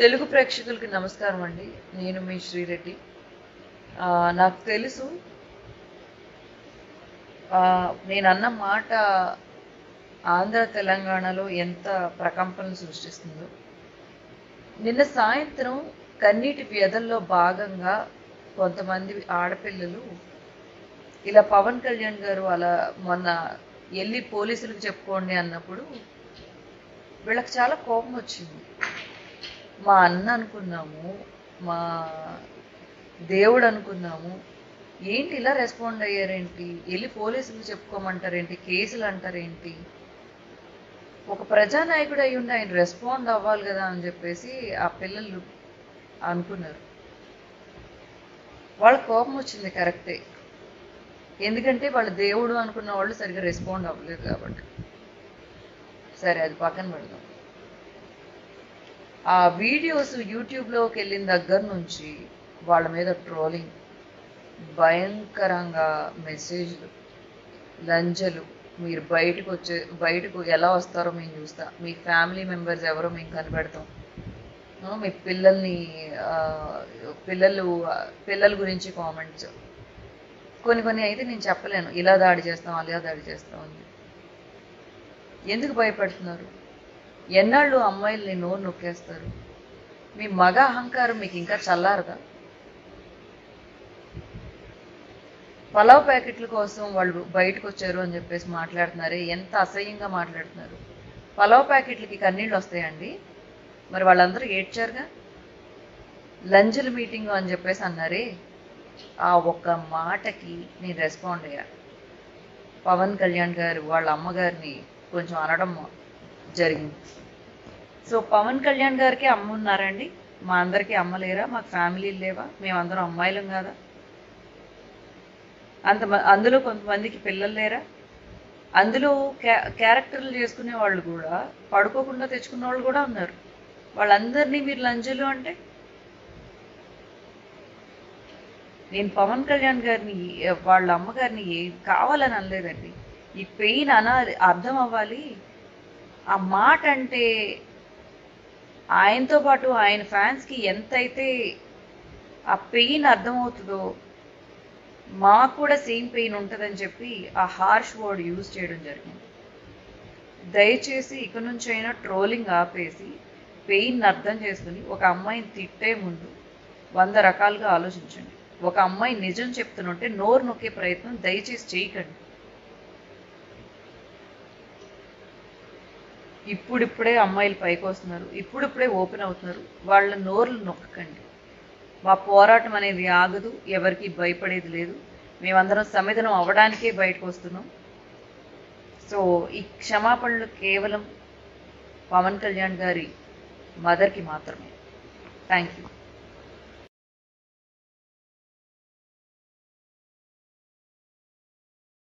తెలుగు ప్రేక్షకులకి నమస్కారం అండి నేను మీ శ్రీరెడ్డి ఆ, నాకు తెలుసు ఆ, నేను అన్న మాట ఆంధ్ర తెలంగాణలో ఎంత ప్రకంపనలు సృష్టిస్తుందో నిన్న సాయంత్రం కన్నీటి వ్యధల్లో భాగంగా కొంతమంది ఆడపిల్లలు ఇలా పవన్ కళ్యాణ్ గారు అలా మొన్న వెళ్ళి పోలీసులకు చెప్పుకోండి అన్నప్పుడు వీళ్ళకి చాలా కోపం వచ్చింది మా అన్న అనుకున్నాము మా దేవుడు అనుకున్నాము ఏంటి ఇలా రెస్పాండ్ అయ్యారేంటి వెళ్ళి పోలీసులకు చెప్పుకోమంటారేంటి కేసులు అంటారేంటి ఒక ప్రజానాయకుడు అయి ఉండి ఆయన రెస్పాండ్ అవ్వాలి కదా అని చెప్పేసి ఆ పిల్లలు అనుకున్నారు వాళ్ళ కోపం వచ్చింది కరెక్టే ఎందుకంటే వాళ్ళ దేవుడు అనుకున్న వాళ్ళు సరిగ్గా రెస్పాండ్ అవ్వలేదు కాబట్టి సరే అది పక్కన పెడదాం ఆ వీడియోస్ యూట్యూబ్లోకి వెళ్ళిన దగ్గర నుంచి వాళ్ళ మీద ట్రోలింగ్ భయంకరంగా మెసేజ్లు లంజలు మీరు బయటకు వచ్చే బయటకు ఎలా వస్తారో మేము చూస్తా మీ ఫ్యామిలీ మెంబర్స్ ఎవరో మేము కనిపెడతాం ఆ, మీ పిల్లల్ని ఆ, పిల్లలు పిల్లల గురించి కామెంట్స్ కొన్ని కొన్ని అయితే నేను చెప్పలేను ఇలా దాడి చేస్తాం అలా దాడి చేస్తాం అని ఎందుకు భయపడుతున్నారు ఎన్నాళ్ళు అమ్మాయిల్ని నోరు నొక్కేస్తారు మీ మగ అహంకారం మీకు ఇంకా చల్లారదా పలావ్ ప్యాకెట్ల కోసం వాళ్ళు బయటకు వచ్చారు అని చెప్పేసి మాట్లాడుతున్నారే ఎంత అసహ్యంగా మాట్లాడుతున్నారు పలావ్ ప్యాకెట్లకి కన్నీళ్ళు వస్తాయండి మరి వాళ్ళందరూ ఏడ్చారుగా లంజుల మీటింగ్ అని చెప్పేసి అన్నారే ఆ ఒక్క మాటకి నేను రెస్పాండ్ అయ్యా పవన్ కళ్యాణ్ గారు వాళ్ళ అమ్మగారిని కొంచెం అనడం జరిగింది సో పవన్ కళ్యాణ్ గారికి అమ్మ ఉన్నారండి మా అందరికీ అమ్మ లేరా మాకు ఫ్యామిలీలు లేవా మేమందరం అమ్మాయిలం కాదా అంత అందులో కొంతమందికి పిల్లలు లేరా అందులో క్యా క్యారెక్టర్లు చేసుకునే వాళ్ళు కూడా పడుకోకుండా తెచ్చుకున్న వాళ్ళు కూడా ఉన్నారు వాళ్ళందరినీ మీరు లంజలు అంటే నేను పవన్ కళ్యాణ్ గారిని వాళ్ళ అమ్మగారిని ఏ- కావాలని అనలేదండి ఈ పెయిన్ అనాలి అర్థం అవ్వాలి ఆ మాట అంటే ఆయనతో పాటు ఆయన ఫ్యాన్స్కి ఎంతైతే ఆ పెయిన్ అర్థమవుతుందో మాకు కూడా సేమ్ పెయిన్ ఉంటుందని చెప్పి ఆ హార్ష్ వర్డ్ యూజ్ చేయడం జరిగింది దయచేసి ఇక నుంచి అయినా ట్రోలింగ్ ఆపేసి పెయిన్ అర్థం చేసుకుని ఒక అమ్మాయిని తిట్టే ముందు వంద రకాలుగా ఆలోచించండి ఒక అమ్మాయి నిజం చెప్తుంటే నోరు నొక్కే ప్రయత్నం దయచేసి చేయకండి ఇప్పుడిప్పుడే అమ్మాయిలు పైకి వస్తున్నారు ఇప్పుడిప్పుడే ఓపెన్ అవుతున్నారు వాళ్ళ నోర్లు నొక్కకండి మా పోరాటం అనేది ఆగదు ఎవరికి భయపడేది లేదు మేమందరం సమిధనం అవ్వడానికే బయటకు వస్తున్నాం సో ఈ క్షమాపణలు కేవలం పవన్ కళ్యాణ్ గారి మదర్కి మాత్రమే థ్యాంక్ యూ